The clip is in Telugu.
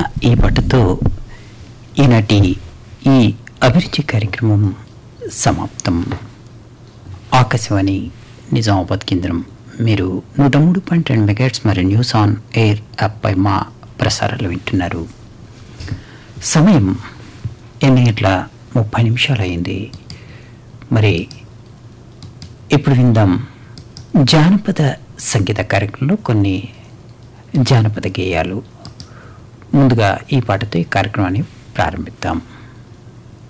ఈ పాటతో ఈనాటి ఈ అభిరుచి కార్యక్రమం సమాప్తం ఆకాశవాణి నిజామాబాద్ కేంద్రం మీరు నూట మూడు పాయింట్ రెండు మెగాట్స్ మరి న్యూస్ ఆన్ ఎయిర్ యాప్పై మా ప్రసారాలు వింటున్నారు సమయం ఎన్ని గంటల ముప్పై నిమిషాలు అయింది మరి ఇప్పుడు విందాం జానపద సంగీత కార్యక్రమంలో కొన్ని జానపద గేయాలు ముందుగా ఈ పాటతో ఈ కార్యక్రమాన్ని ప్రారంభిద్దాం